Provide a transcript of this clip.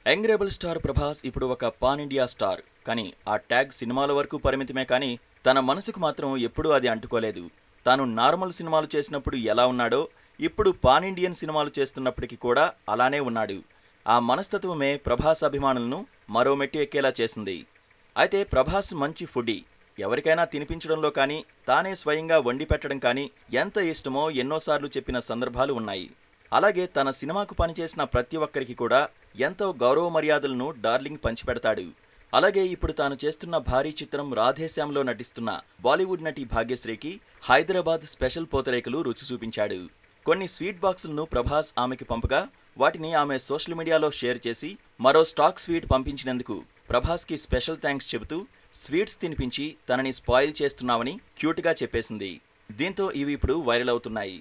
young rebel star Prabhas ఇప్పుడు ఒక pan India star కానీ ఆ ట్యాగ్ సినిమాల వరకు పరిమితమే కానీ తన మనసుకు మాత్రం ఎప్పుడూ అది అంటుకోలేదు తాను నార్మల్ సినిమాలు చేసినప్పుడు ఎలా ఉన్నాడో ఇప్పుడు పాన్ ఇండియన్ సినిమాలు చేస్తున్నప్పటికీ కూడా అలానే ఉన్నాడు ఆ మనస్తత్వమే ప్రభాస్ అభిమానులను మరో మెట్టు ఎక్కేలా చేసింది అయితే ప్రభాస్ మంచి ఫుడీ ఎవరికైనా తినిపించడంలో కానీ తానే స్వయంగా వండి పెట్టడం కానీ ఎంత ఇష్టమో ఎన్నోసార్లు చెప్పిన సందర్భాలు ఉన్నాయి అలాగే తన సినిమాకు పనిచేసిన ప్రతి ఒక్కరికి కూడా ఎంతో గౌరవ మర్యాదలను డార్లింగ్ పంచిపెడతాడు అలాగే ఇప్పుడు తాను చేస్తున్న భారీ చిత్రం రాధేశ్యామ్లో నటిస్తున్న బాలీవుడ్ నటి భాగ్యశ్రీకి హైదరాబాద్ స్పెషల్ పూతరేకులు రుచి చూపించాడు కొన్ని స్వీట్ బాక్సులను ప్రభాస్ ఆమెకి పంపగా వాటిని ఆమె సోషల్ మీడియాలో షేర్ చేసి మరో స్టాక్ స్వీట్ పంపించినందుకు ప్రభాస్కి స్పెషల్ థ్యాంక్స్ చెబుతూ స్వీట్స్ తినిపించి తనని స్పాయిల్ చేస్తున్నావని క్యూట్గా చెప్పేసింది దీంతో ఇవి ఇప్పుడు వైరల్ అవుతున్నాయి